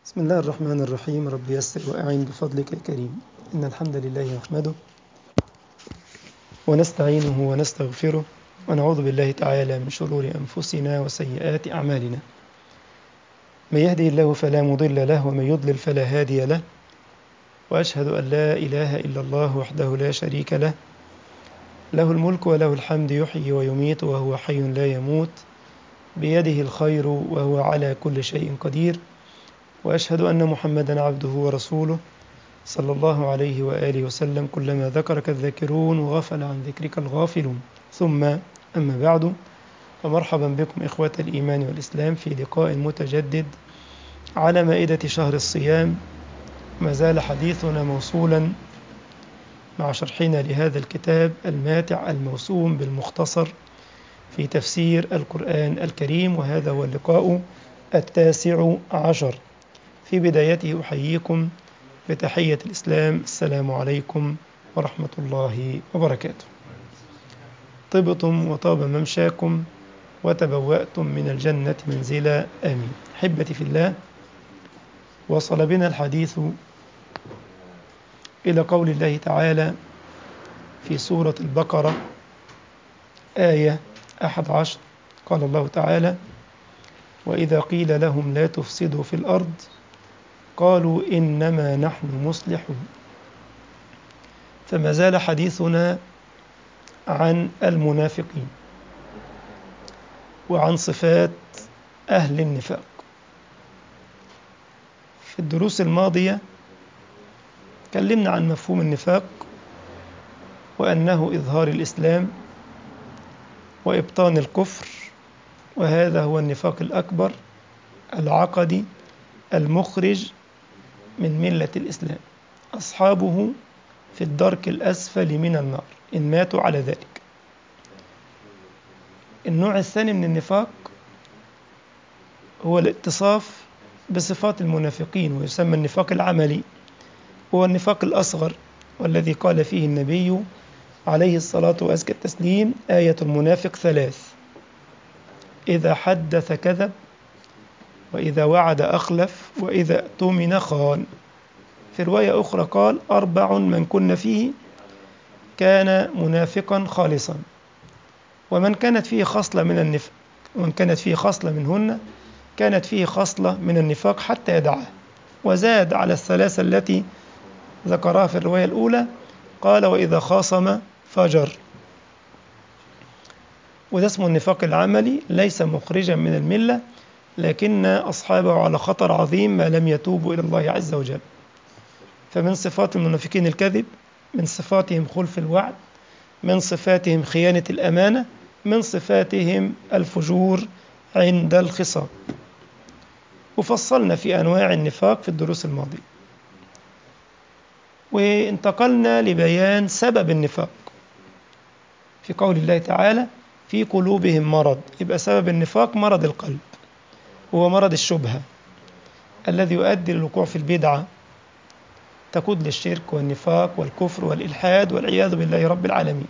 بسم الله الرحمن الرحيم رب يسر وأعين بفضلك يا كريم إن الحمد لله نحمده ونستعينه ونستغفره ونعوذ بالله تعالى من شرور أنفسنا وسيئات أعمالنا من يهدي الله فلا مضل له ومن يضلل فلا هادي له وأشهد أن لا إله إلا الله وحده لا شريك له له الملك وله الحمد يحيي ويميت وهو حي لا يموت بيده الخير وهو على كل شيء قدير واشهد ان محمدا عبده ورسوله صلى الله عليه واله وسلم كلما ذكرك الذاكرون وغفل عن ذكرك الغافلون ثم اما بعد فمرحبا بكم اخوه الايمان والاسلام في لقاء متجدد على مائده شهر الصيام ما زال حديثنا موصولا مع شرحنا لهذا الكتاب الماتع الموسوم بالمختصر في تفسير القرآن الكريم وهذا هو اللقاء التاسع عشر في بدايته أحييكم بتحية الإسلام السلام عليكم ورحمة الله وبركاته طبتم وطاب ممشاكم وتبوأتم من الجنة منزلا آمين أحبتي في الله وصل بنا الحديث إلى قول الله تعالى في سورة البقرة آية أحد عشر قال الله تعالى وإذا قيل لهم لا تفسدوا في الأرض قالوا إنما نحن مصلحون فما زال حديثنا عن المنافقين وعن صفات أهل النفاق في الدروس الماضية تكلمنا عن مفهوم النفاق وأنه إظهار الإسلام وإبطان الكفر وهذا هو النفاق الأكبر العقدي المخرج من ملة الإسلام أصحابه في الدرك الأسفل من النار إن ماتوا على ذلك النوع الثاني من النفاق هو الاتصاف بصفات المنافقين ويسمى النفاق العملي هو النفاق الأصغر والذي قال فيه النبي عليه الصلاة وأزكى التسليم آية المنافق ثلاث إذا حدث كذب وإذا وعد أخلف وإذا اؤتمن خان في رواية أخرى قال أربع من كن فيه كان منافقا خالصا ومن كانت فيه خصلة من النفاق ومن كانت فيه خصلة منهن كانت فيه خصلة من النفاق حتى يدعها وزاد على الثلاثة التي ذكرها في الرواية الأولى قال وإذا خاصم فجر وده اسمه النفاق العملي ليس مخرجا من الملة لكن أصحابه على خطر عظيم ما لم يتوبوا إلى الله عز وجل فمن صفات المنافقين الكذب من صفاتهم خلف الوعد من صفاتهم خيانة الأمانة من صفاتهم الفجور عند الخصام وفصلنا في أنواع النفاق في الدروس الماضية وانتقلنا لبيان سبب النفاق في قول الله تعالى في قلوبهم مرض يبقى سبب النفاق مرض القلب هو مرض الشبهة الذي يؤدي للوقوع في البدعة تقود للشرك والنفاق والكفر والإلحاد والعياذ بالله رب العالمين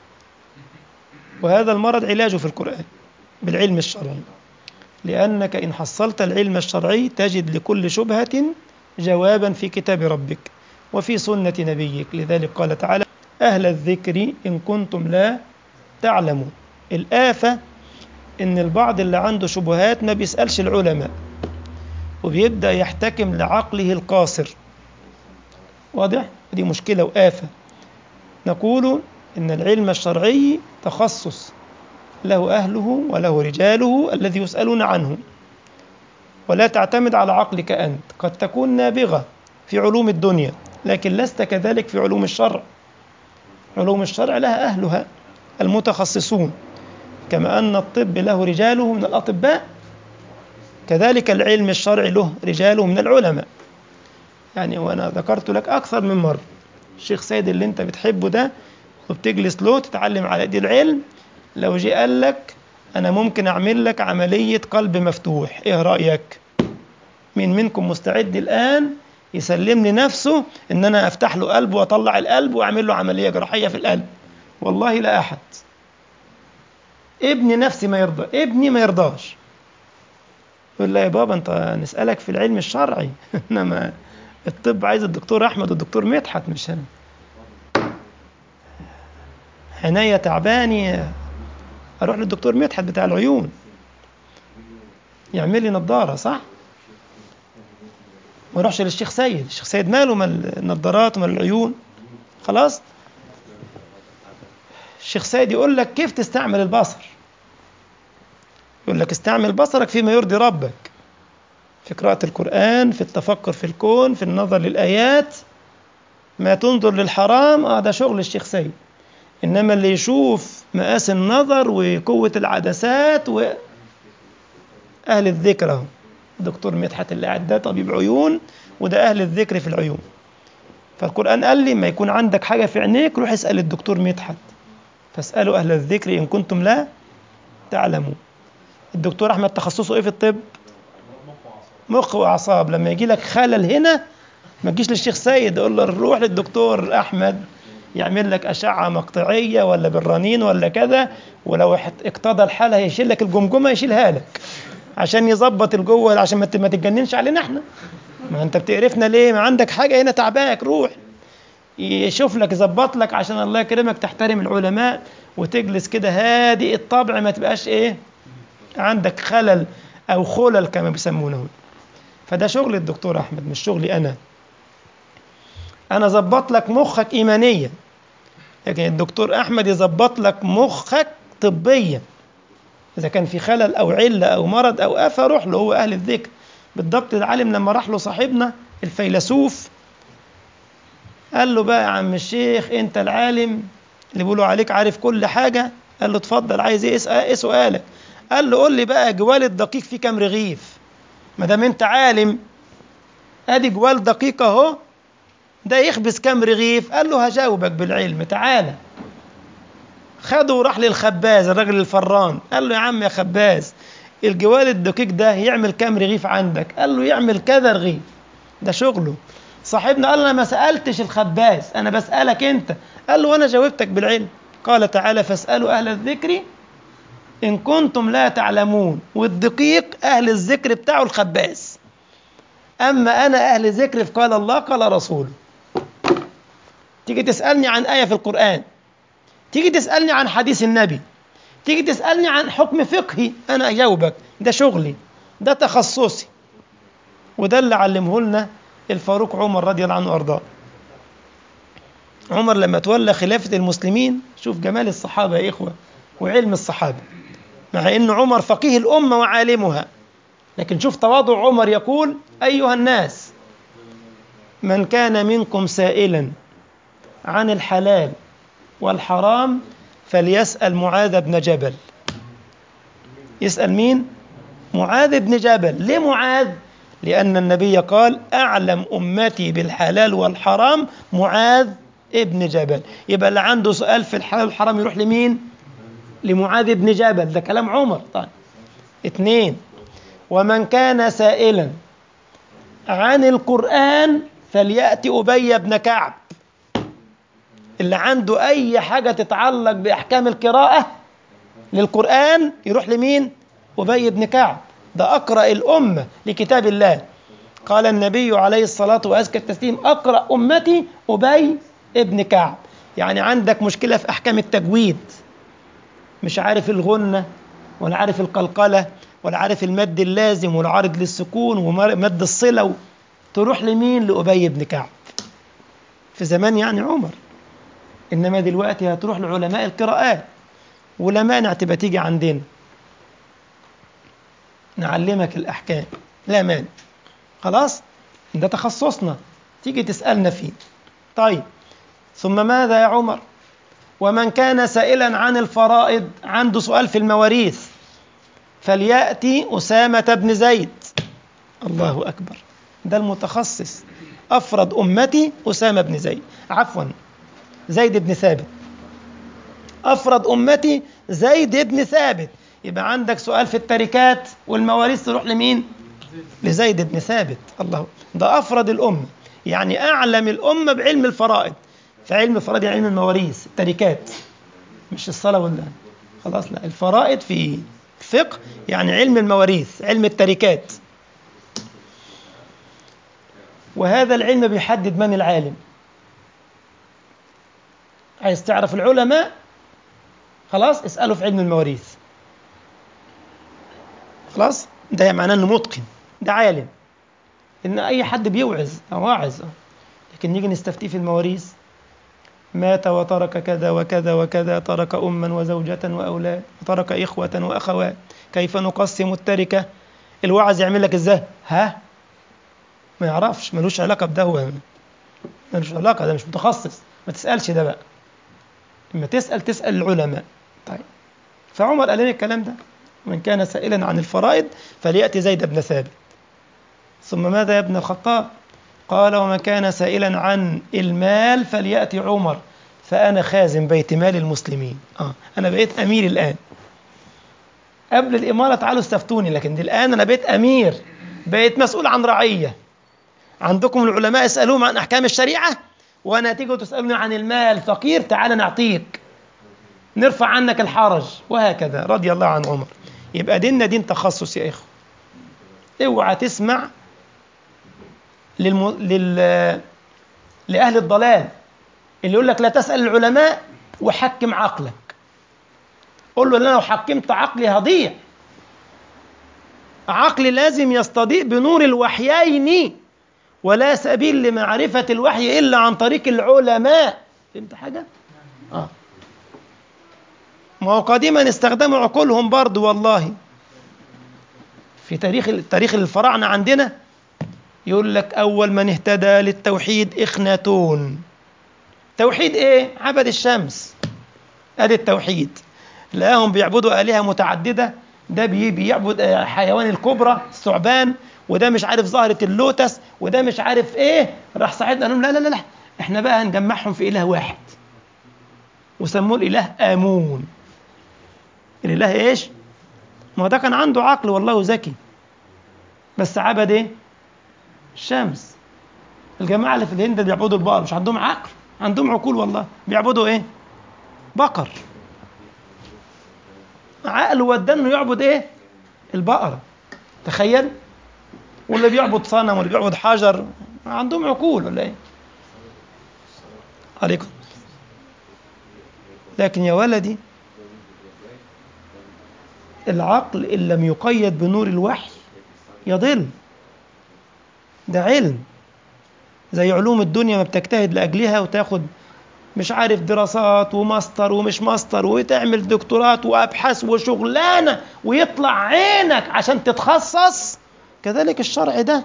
وهذا المرض علاجه في القرآن بالعلم الشرعي لأنك إن حصلت العلم الشرعي تجد لكل شبهة جوابا في كتاب ربك وفي سنة نبيك لذلك قال تعالى أهل الذكر إن كنتم لا تعلمون الآفة إن البعض اللي عنده شبهات ما بيسألش العلماء وبيبدأ يحتكم لعقله القاصر واضح؟ دي مشكلة وآفة نقول إن العلم الشرعي تخصص له أهله وله رجاله الذي يسألون عنه ولا تعتمد على عقلك أنت قد تكون نابغة في علوم الدنيا لكن لست كذلك في علوم الشرع علوم الشرع لها أهلها المتخصصون كما أن الطب له رجاله من الأطباء كذلك العلم الشرعي له رجاله من العلماء يعني وأنا ذكرت لك أكثر من مرة الشيخ سيد اللي أنت بتحبه ده وبتجلس له تتعلم على دي العلم لو جه قال لك أنا ممكن أعمل لك عملية قلب مفتوح إيه رأيك مين منكم مستعد الآن يسلم لي نفسه ان انا افتح له قلبه واطلع القلب واعمل له عمليه جراحيه في القلب والله لا احد ابني نفسي ما يرضى ابني ما يرضاش يقول لا يا بابا انت نسألك في العلم الشرعي انما الطب عايز الدكتور احمد والدكتور مدحت مش انا عينيا تعباني اروح للدكتور مدحت بتاع العيون يعمل لي نظاره صح ما اروحش للشيخ سيد الشيخ سيد ماله مال النظارات ومال العيون خلاص الشيخ سيد يقول لك كيف تستعمل البصر يقول لك استعمل بصرك فيما يرضي ربك في قراءة القرآن في التفكر في الكون في النظر للآيات ما تنظر للحرام اه ده شغل الشيخ سيد إنما اللي يشوف مقاس النظر وقوة العدسات و أهل الذكر أهو دكتور مدحت اللي قاعد ده طبيب عيون وده أهل الذكر في العيون فالقرآن قال لي ما يكون عندك حاجة في عينيك روح اسأل الدكتور مدحت فاسألوا أهل الذكر إن كنتم لا تعلمون الدكتور أحمد تخصصه إيه في الطب؟ مخ وأعصاب لما يجي لك خلل هنا ما تجيش للشيخ سيد قول له روح للدكتور أحمد يعمل لك أشعة مقطعية ولا بالرنين ولا كذا ولو اقتضى الحال هيشيل لك الجمجمة يشيلها لك عشان يظبط الجوه عشان ما تتجننش علينا احنا ما انت بتقرفنا ليه ما عندك حاجة هنا تعباك روح يشوف لك يظبط لك عشان الله يكرمك تحترم العلماء وتجلس كده هادئ الطبع ما تبقاش ايه عندك خلل او خلل كما بيسمونه فده شغل الدكتور احمد مش شغلي انا انا ظبط لك مخك ايمانيا لكن الدكتور احمد يظبط لك مخك طبيا اذا كان في خلل او عله او مرض او افه روح له هو اهل الذكر بالضبط العالم لما راح له صاحبنا الفيلسوف قال له بقى يا عم الشيخ انت العالم اللي بيقولوا عليك عارف كل حاجه قال له اتفضل عايز ايه ايه سؤالك قال له قول لي بقى جوال الدقيق فيه كام رغيف ما دام انت عالم ادي جوال دقيق اهو ده يخبز كام رغيف قال له هجاوبك بالعلم تعالى خده وراح للخباز الراجل الفران قال له يا عم يا خباز الجوال الدقيق ده يعمل كام رغيف عندك قال له يعمل كذا رغيف ده شغله صاحبنا قال انا ما سالتش الخباز انا بسالك انت قال له وانا جاوبتك بالعلم قال تعالى فاسالوا اهل الذكر ان كنتم لا تعلمون والدقيق اهل الذكر بتاعه الخباز اما انا اهل ذكر في قال الله قال رسوله تيجي تسالني عن ايه في القران تيجي تسالني عن حديث النبي تيجي تسالني عن حكم فقهي انا اجاوبك ده شغلي ده تخصصي وده اللي علمه لنا الفاروق عمر رضي الله عنه وارضاه عمر لما تولى خلافة المسلمين شوف جمال الصحابة يا إخوة وعلم الصحابة مع أن عمر فقيه الأمة وعالمها لكن شوف تواضع عمر يقول أيها الناس من كان منكم سائلا عن الحلال والحرام فليسأل معاذ بن جبل يسأل مين؟ معاذ بن جبل ليه معاذ؟ لأن النبي قال أعلم أمتي بالحلال والحرام معاذ ابن جبل يبقى اللي عنده سؤال في الحلال والحرام يروح لمين؟ لمعاذ بن جبل ده كلام عمر طيب اثنين ومن كان سائلا عن القرآن فليأتي أبي بن كعب اللي عنده أي حاجة تتعلق بأحكام القراءة للقرآن يروح لمين؟ أبي بن كعب ده أقرأ الأمة لكتاب الله قال النبي عليه الصلاة وأزكى التسليم أقرأ أمتي أبي ابن كعب يعني عندك مشكلة في أحكام التجويد مش عارف الغنة ولا عارف القلقلة ولا عارف المد اللازم والعارض للسكون ومد الصلة تروح لمين لأبي بن كعب في زمان يعني عمر إنما دلوقتي هتروح لعلماء القراءات ولا مانع تبقى تيجي عندنا نعلمك الأحكام لا مانع خلاص ده تخصصنا تيجي تسألنا فيه طيب ثم ماذا يا عمر ومن كان سائلا عن الفرائض عنده سؤال في المواريث فليأتي أسامة بن زيد الله أكبر ده المتخصص أفرد أمتي أسامة بن زيد عفوا زيد بن ثابت أفرد أمتي زيد بن ثابت يبقى عندك سؤال في التركات والمواريث تروح لمين؟ لزيد بن ثابت الله ده أفرد الأمة يعني أعلم الأمة بعلم الفرائض فعلم الفرائض يعني علم المواريث التركات مش الصلاة ولا خلاص لا الفرائض في فقه يعني علم المواريث علم التركات وهذا العلم بيحدد من العالم عايز تعرف العلماء خلاص اسأله في علم المواريث خلاص ده معناه انه متقن ده عالم ان اي حد بيوعظ او واعظ لكن نيجي نستفتيه في المواريث مات وترك كذا وكذا وكذا ترك أما وزوجة وأولاد وترك إخوة وأخوات كيف نقسم التركة الوعظ يعمل لك إزاي ها ما يعرفش ملوش علاقة بده هو ملوش علاقة ده مش متخصص ما تسألش ده بقى لما تسأل تسأل العلماء طيب فعمر قال لنا الكلام ده من كان سائلا عن الفرائض فليأتي زيد بن ثابت ثم ماذا يا ابن الخطاب قال ومن كان سائلا عن المال فليأتي عمر فأنا خازن بيت مال المسلمين آه أنا بقيت أمير الآن قبل الإمارة تعالوا استفتوني لكن الآن أنا بقيت أمير بقيت مسؤول عن رعية عندكم العلماء اسألوهم عن أحكام الشريعة وأنا تيجوا تسألوني عن المال فقير تعال نعطيك نرفع عنك الحرج وهكذا رضي الله عن عمر يبقى ديننا دين تخصص يا إخوة اوعى تسمع للم... لل... لأهل الضلال اللي يقول لك لا تسأل العلماء وحكم عقلك قول له لو حكمت عقلي هضيع عقلي لازم يستضيء بنور الوحيين ولا سبيل لمعرفة الوحي إلا عن طريق العلماء فهمت حاجة؟ آه ما هو قديما استخدموا عقولهم برضو والله في تاريخ تاريخ الفراعنة عندنا يقول لك أول من اهتدى للتوحيد إخناتون توحيد إيه؟ عبد الشمس أدي التوحيد لقاهم بيعبدوا آلهة متعددة ده بيعبد حيوان الكبرى الثعبان وده مش عارف زهرة اللوتس وده مش عارف ايه راح صاحبنا قال لهم لا لا لا احنا بقى هنجمعهم في اله واحد وسموه الاله امون الاله ايش ما هو ده كان عنده عقل والله ذكي بس عبد ايه الشمس الجماعة اللي في الهند بيعبدوا البقر مش عندهم عقل عندهم عقول والله بيعبدوا ايه بقر عقله وداه انه يعبد ايه البقرة تخيل واللي بيعبد صنم واللي بيعبد حجر عندهم عقول ولا ايه عليكم لكن يا ولدي العقل إن لم يقيد بنور الوحي يضل ده علم زي علوم الدنيا ما بتجتهد لأجلها وتاخد مش عارف دراسات وماستر ومش ماستر وتعمل دكتورات وأبحاث وشغلانة ويطلع عينك عشان تتخصص كذلك الشرع ده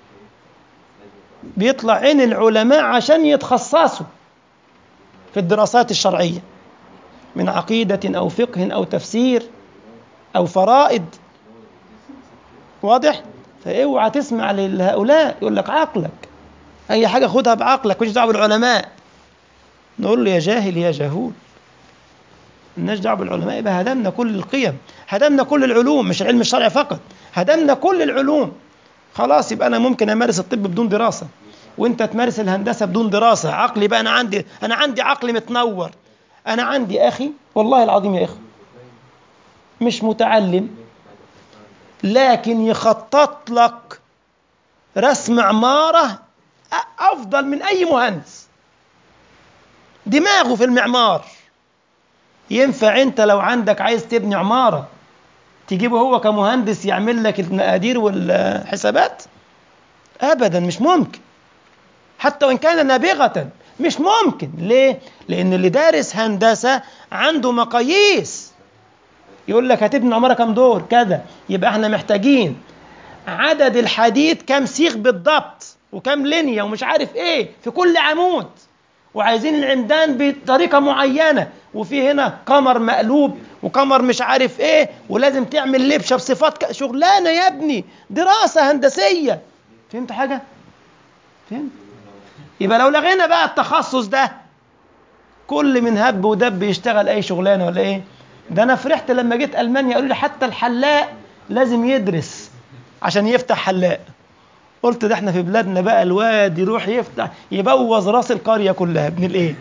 بيطلع عين العلماء عشان يتخصصوا في الدراسات الشرعية من عقيدة أو فقه أو تفسير أو فرائض واضح؟ فاوعى تسمع لهؤلاء يقول لك عقلك أي حاجة خدها بعقلك مش دعوة بالعلماء نقول له يا جاهل يا جهول الناس دعوة بالعلماء يبقى هدمنا كل القيم هدمنا كل العلوم مش العلم الشرعي فقط هدمنا كل العلوم خلاص يبقى أنا ممكن أمارس الطب بدون دراسة وأنت تمارس الهندسة بدون دراسة عقلي بقى أنا عندي أنا عندي عقل متنور أنا عندي أخي والله العظيم يا إخوة مش متعلم لكن يخطط لك رسم عمارة أفضل من أي مهندس دماغه في المعمار ينفع أنت لو عندك عايز تبني عمارة تجيبه هو كمهندس يعمل لك المقادير والحسابات أبدا مش ممكن حتى وإن كان نابغة مش ممكن ليه؟ لأن اللي دارس هندسة عنده مقاييس يقول لك هتبني عمارة كام دور كذا يبقى احنا محتاجين عدد الحديد كام سيخ بالضبط وكام لينيا ومش عارف ايه في كل عمود وعايزين العمدان بطريقة معينة وفي هنا قمر مقلوب وقمر مش عارف ايه ولازم تعمل لبشة بصفات ك... شغلانة يا ابني دراسة هندسية فهمت حاجة؟ فهمت؟ يبقى لو لغينا بقى التخصص ده كل من هب ودب يشتغل اي شغلانة ولا ايه؟ ده انا فرحت لما جيت المانيا قالوا لي حتى الحلاق لازم يدرس عشان يفتح حلاق قلت ده احنا في بلادنا بقى الواد يروح يفتح يبوظ راس القريه كلها ابن الايه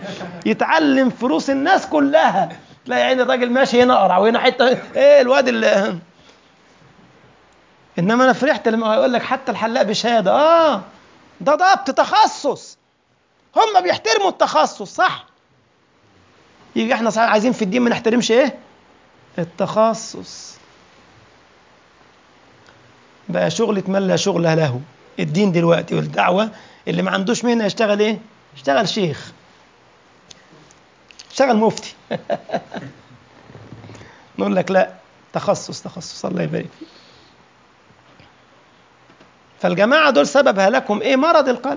يتعلم فلوس الناس كلها تلاقي عين الراجل ماشي هنا قرع وهنا حته ايه الواد اللي انما انا فرحت لما يقول لك حتى الحلاق بشهاده اه ده ضبط تخصص هم بيحترموا التخصص صح يجي احنا صحيح عايزين في الدين ما نحترمش ايه التخصص بقى شغلة من لا شغل له الدين دلوقتي والدعوة اللي ما عندوش مهنة يشتغل ايه يشتغل شيخ يشتغل مفتي نقول لك لا تخصص تخصص الله يبارك فيك فالجماعة دول سبب هلاكهم ايه مرض القلب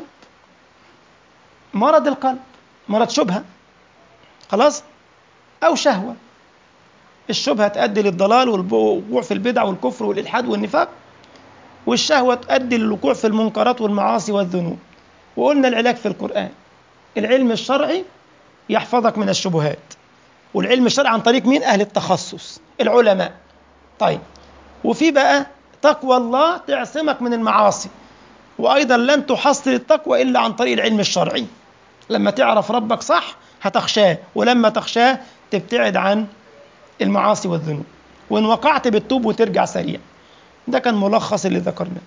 مرض القلب مرض شبهة خلاص أو شهوة الشبهة تؤدي للضلال والوقوع في البدع والكفر والإلحاد والنفاق والشهوة تؤدي للوقوع في المنكرات والمعاصي والذنوب وقلنا العلاج في القرآن العلم الشرعي يحفظك من الشبهات والعلم الشرعي عن طريق مين أهل التخصص العلماء طيب وفي بقى تقوى الله تعصمك من المعاصي وأيضا لن تحصل التقوى إلا عن طريق العلم الشرعي لما تعرف ربك صح هتخشاه ولما تخشاه تبتعد عن المعاصي والذنوب وإن وقعت بتتوب وترجع سريع ده كان ملخص اللي ذكرناه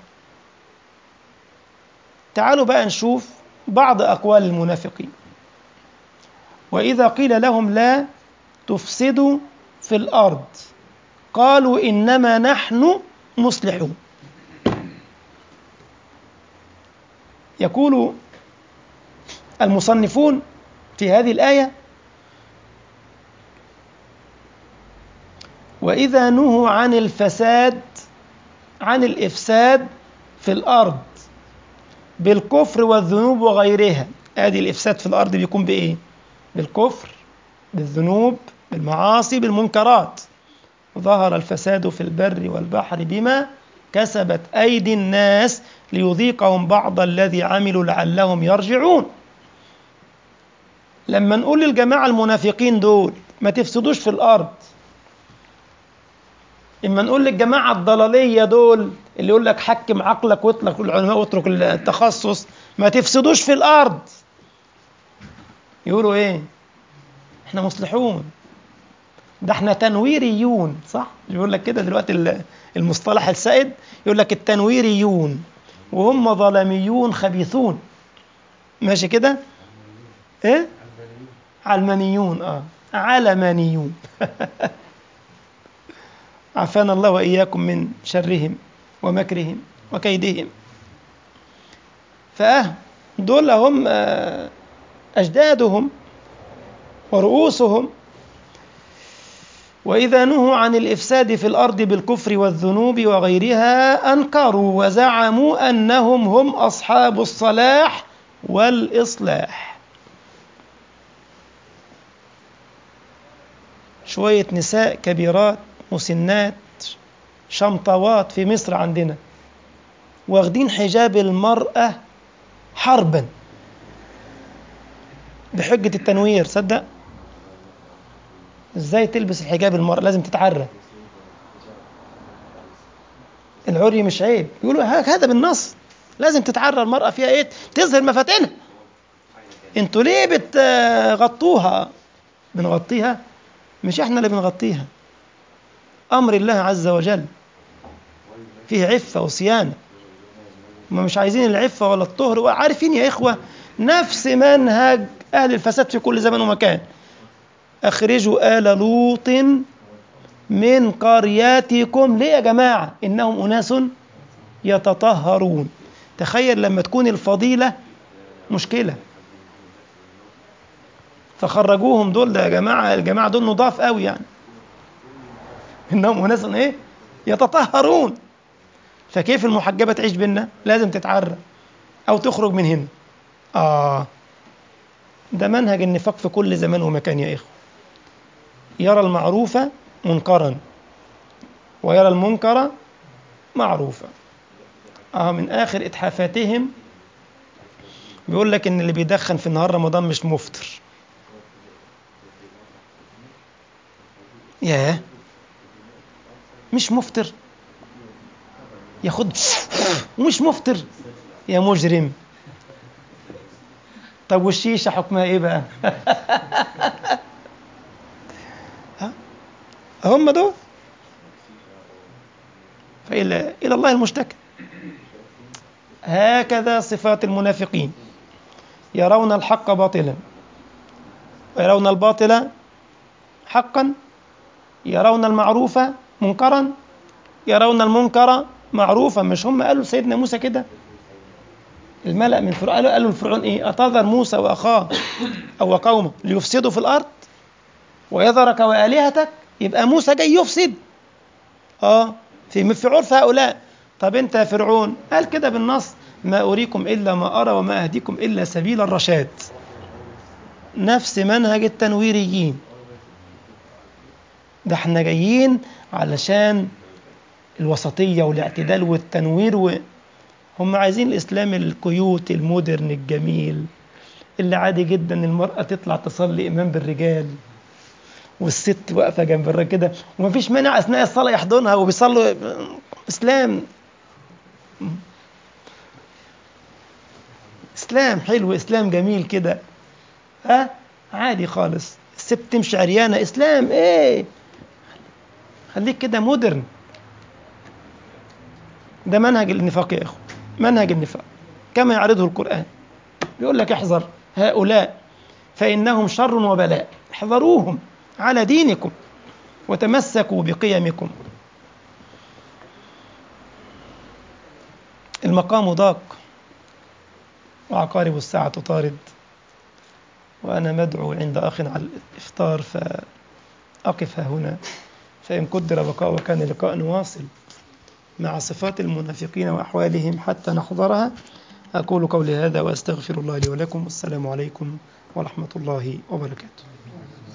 تعالوا بقى نشوف بعض أقوال المنافقين وإذا قيل لهم لا تفسدوا في الأرض قالوا إنما نحن مصلحون يقول المصنفون في هذه الآية وإذا نهوا عن الفساد عن الإفساد في الأرض بالكفر والذنوب وغيرها ادي الإفساد في الأرض بيكون بإيه؟ بالكفر بالذنوب بالمعاصي بالمنكرات ظهر الفساد في البر والبحر بما كسبت أيدي الناس ليذيقهم بعض الذي عملوا لعلهم يرجعون لما نقول للجماعة المنافقين دول ما تفسدوش في الأرض إما نقول للجماعة الضلالية دول اللي يقول لك حكم عقلك واطلق العلماء واترك التخصص ما تفسدوش في الأرض يقولوا إيه إحنا مصلحون ده إحنا تنويريون صح يقول لك كده دلوقتي المصطلح السائد يقول لك التنويريون وهم ظلميون خبيثون ماشي كده ايه علمانيون اه علمانيون عافانا الله واياكم من شرهم ومكرهم وكيدهم فاه دول هم اجدادهم ورؤوسهم واذا نهوا عن الافساد في الارض بالكفر والذنوب وغيرها انكروا وزعموا انهم هم اصحاب الصلاح والاصلاح شويه نساء كبيرات مسنات شمطوات في مصر عندنا واخدين حجاب المراه حربا بحجه التنوير صدق ازاي تلبس الحجاب المرأة لازم تتعرى العري مش عيب يقولوا هذا بالنص لازم تتعرى المرأة فيها ايه تظهر مفاتنها انتوا ليه بتغطوها بنغطيها مش احنا اللي بنغطيها امر الله عز وجل فيه عفة وصيانة ما مش عايزين العفة ولا الطهر وعارفين يا إخوة نفس منهج أهل الفساد في كل زمان ومكان أخرجوا آل لوط من قرياتكم ليه يا جماعة إنهم أناس يتطهرون تخيل لما تكون الفضيلة مشكلة فخرجوهم دول ده يا جماعة الجماعة دول نضاف قوي يعني إنهم أناس إيه يتطهرون فكيف المحجبة تعيش بينا لازم تتعرى أو تخرج من هنا آه ده منهج النفاق في كل زمان ومكان يا إخوة يرى المعروف منكرا ويرى المنكر معروفا آه من آخر إتحافاتهم بيقول لك إن اللي بيدخن في نهار رمضان مش مفطر ياه مش مفطر ياخد ومش مفطر يا مجرم طب والشيشة حكمها ايه بقى هم دول فإلى إلى الله المشتكى هكذا صفات المنافقين يرون الحق باطلا ويرون الباطل حقا يرون المعروف منكرا يرون المنكر معروفا مش هم قالوا سيدنا موسى كده الملأ من فرعون قالوا قالوا لفرعون ايه أتذر موسى وأخاه أو قومه ليفسدوا في الأرض ويذرك وآلهتك يبقى موسى جاي يفسد اه في في عرف هؤلاء طب انت يا فرعون قال كده بالنص ما أريكم إلا ما أرى وما أهديكم إلا سبيل الرشاد نفس منهج التنويريين ده احنا جايين علشان الوسطية والاعتدال والتنوير و... هم عايزين الإسلام الكيوت المودرن الجميل اللي عادي جدا المرأة تطلع تصلي إمام بالرجال والست واقفة جنب الراجل كده ومفيش مانع أثناء الصلاة يحضنها وبيصلوا إسلام إسلام حلو إسلام جميل كده ها عادي خالص الست تمشي عريانة إسلام إيه خليك كده مودرن ده منهج النفاق يا اخو منهج النفاق كما يعرضه القرآن بيقول لك احذر هؤلاء فإنهم شر وبلاء احذروهم على دينكم وتمسكوا بقيمكم المقام ضاق وعقارب الساعة تطارد وأنا مدعو عند أخ على الإفطار فأقف هنا فإن قدر بقاء وكان لقاء واصل مع صفات المنافقين وأحوالهم حتى نحضرها أقول قولي هذا وأستغفر الله لي ولكم والسلام عليكم ورحمة الله وبركاته